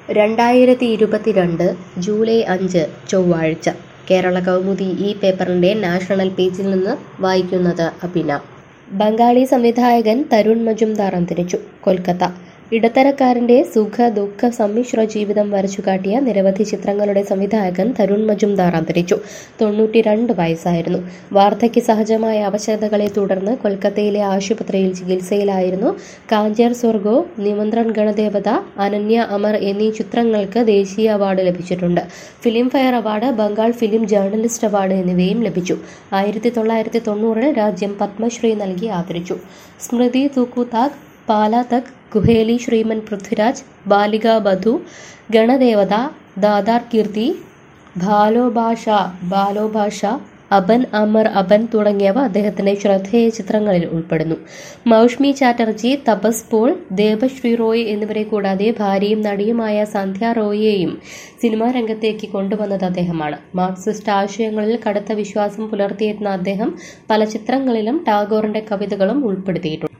രണ്ടായിരത്തി ഇരുപത്തിരണ്ട് ജൂലൈ അഞ്ച് ചൊവ്വാഴ്ച കേരള കൗമുദി ഈ പേപ്പറിൻ്റെ നാഷണൽ പേജിൽ നിന്ന് വായിക്കുന്നത് അഭിന ബംഗാളി സംവിധായകൻ തരുൺ മജുംദാർ അന്തരിച്ചു കൊൽക്കത്ത ഇടത്തരക്കാരൻ്റെ സുഖ ദുഃഖ സമ്മിശ്ര ജീവിതം വരച്ചുകാട്ടിയ നിരവധി ചിത്രങ്ങളുടെ സംവിധായകൻ തരുൺ മജുംദാർ അന്തരിച്ചു തൊണ്ണൂറ്റി രണ്ട് വയസ്സായിരുന്നു വാർദ്ധക്യ സഹജമായ അവശതകളെ തുടർന്ന് കൊൽക്കത്തയിലെ ആശുപത്രിയിൽ ചികിത്സയിലായിരുന്നു കാഞ്ചർ സ്വർഗോ നിമന്ത്രൺ ഗണദേവത അനന്യ അമർ എന്നീ ചിത്രങ്ങൾക്ക് ദേശീയ അവാർഡ് ലഭിച്ചിട്ടുണ്ട് Filmfare award Bengal film journalist award എന്നിവയും ലഭിച്ചു ആയിരത്തി തൊള്ളായിരത്തി തൊണ്ണൂറിൽ രാജ്യം പത്മശ്രീ നൽകി ആദരിച്ചു സ്മൃതി തൂക്കുതാഗ് പാലാതക് കുഹേലി ശ്രീമൻ പൃഥ്വിരാജ് ബാലിക ബധു ഗണദേവത ദാദാർ കീർത്തി ബാലോഭാഷ ബാലോഭാഷ അബൻ അമർ അബൻ തുടങ്ങിയവ അദ്ദേഹത്തിന്റെ ശ്രദ്ധേയ ചിത്രങ്ങളിൽ ഉൾപ്പെടുന്നു മൗഷ്മി ചാറ്റർജി തപസ് പോൾ ദേബശ്രീ റോയ് എന്നിവരെ കൂടാതെ ഭാര്യയും നടിയുമായ സന്ധ്യ റോയിയെയും സിനിമാ രംഗത്തേക്ക് കൊണ്ടുവന്നത് അദ്ദേഹമാണ് മാർക്സിസ്റ്റ് ആശയങ്ങളിൽ കടുത്ത വിശ്വാസം പുലർത്തിയിരുന്ന അദ്ദേഹം പല ചിത്രങ്ങളിലും ടാഗോറിന്റെ കവിതകളും ഉൾപ്പെടുത്തിയിട്ടുണ്ട്